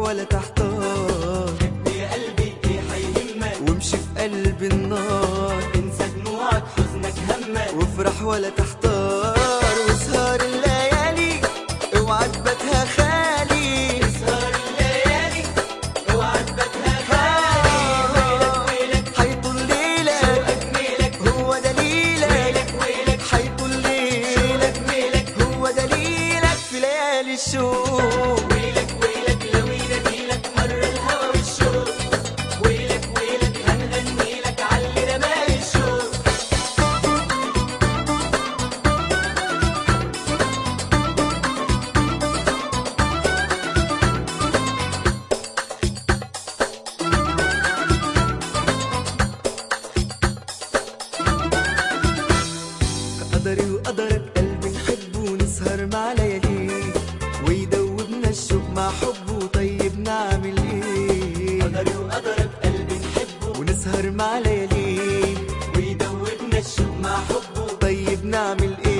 ولا تحتار يا قلبي ايه هيهمك وامشي في قلب النار انسى دموعك حزنك همك وافرح ولا تحتار وسهر الليالي اوعى تباتها خالي سهر الليالي اوعى تباتها خالي ويلك ويلك حيطول ليلك اجملك هو دليلك ويلك ويلك حيطول ليلك اجملك هو دليلك في ليالي الشوق ويلك ويلك لو يناديلك مر الهوى والشوق ويلك ويلك هنغني لك علي رمال الشوق قدري وقدرك قلبي نحبه ونسهر مع لياليه ويدوبنا الشوق مع حبه طيب نعمل ايه قدري وقدرك قلبي نحبه ونسهر مع لياليه ويدوبنا الشوق مع حبه طيب نعمل ايه